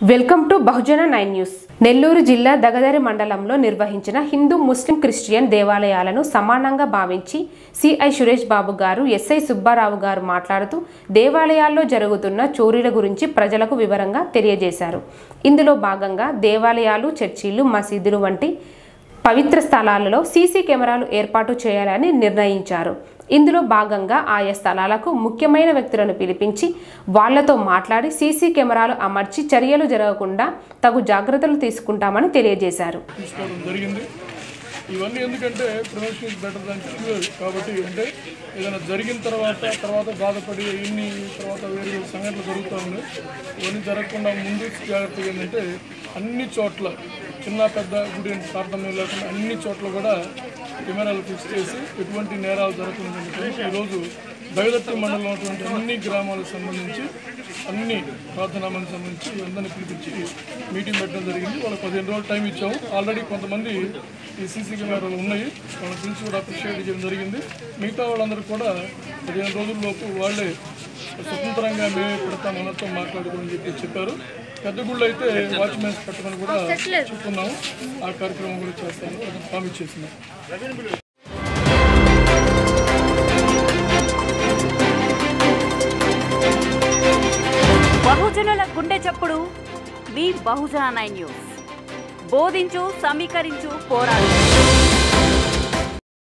welcome to Bahujana nine news Nellore జిల్లా దగదరి మండలంలో నిర్వహించిన హిందూ ముస్లిం క్రిస్టియన్ దేవాలయాలను సమానంగా భావించి సిఐ సురేష్ బాబు గారు ఎస్ఐ సుబ్బారావు గారు మాట్లాడుతూ దేవాలయాల్లో జరుగుతున్న చోరీల గురించి ప్రజలకు వివరంగా తెలియజేశారు ఇందులో భాగంగా దేవాలయాలు చర్చిలు మసీదులు వంటి పవిత్ర స్థలాలలో సీసీ కెమెరాలు ఏర్పాటు చేయాలని నిర్ణయించారు ఇందులో భాగంగా ఆయా స్థలాలకు ముఖ్యమైన వ్యక్తులను పిలిపించి వాళ్లతో మాట్లాడి సీసీ కెమెరాలు అమర్చి చర్యలు జరగకుండా తగు జాగ్రత్తలు తీసుకుంటామని తెలియజేశారు తీసుకోవడం జరిగింది ఇవన్నీ ఎందుకంటే prevention is better than cure కాబట్టి అంటే ఏదైనా జరిగిన తర్వాత తర్వాత బాధపడి ఇన్ని తర్వాత వేరే వేరే సంఘటనలు జరుగుతూ ఉన్నాయి ఇవన్నీ జరగకుండా ముందు జాగ్రత్తగా ఏంటంటే అన్ని చోట్ల చిన్న పెద్ద గుడి అని తారతమ్యం లేకుండా అన్ని చోట్ల కూడా కెమెరాలు ఫిక్స్ చేసి ఎటువంటి నేరాలు జరగకుండా ఉండేటట్టు ఈరోజు బయదత్తి మండలంలో ఉన్నటువంటి అన్ని గ్రామాలకు సంబంధించి అన్ని ప్రార్థనా మందికి సంబంధించి అందరినీ పిలిపించి మీటింగ్ పెట్టడం జరిగింది వాళ్ళకి పదిహేను రోజులు టైం ఇచ్చాము ఆల్రెడీ కొంతమంది ఈ సీసీ కెమెరాలు ఉన్నాయి వాళ్ళని పిలిచి కూడా అప్రిషియేట్ చేయడం జరిగింది మిగతా వాళ్ళందరూ కూడా పదిహేను రోజుల లోపు వాళ్ళే స్వతంత్రంగా మేమే పెడతాం అందరితో మాట్లాడుకోమని చెప్పి చెప్పారు పెద్ద గుళ్ళు అయితే వాచ్మెన్స్ పెట్టమని కూడా చెప్పుకున్నాము ఆ కార్యక్రమం కూడా చేస్తాను ప్రామిస్ చేసినాం బహుజనుల గుండె చప్పుడు మీ బహుజన నైన్ న్యూస్ బోధించు సమీకరించు పోరాడు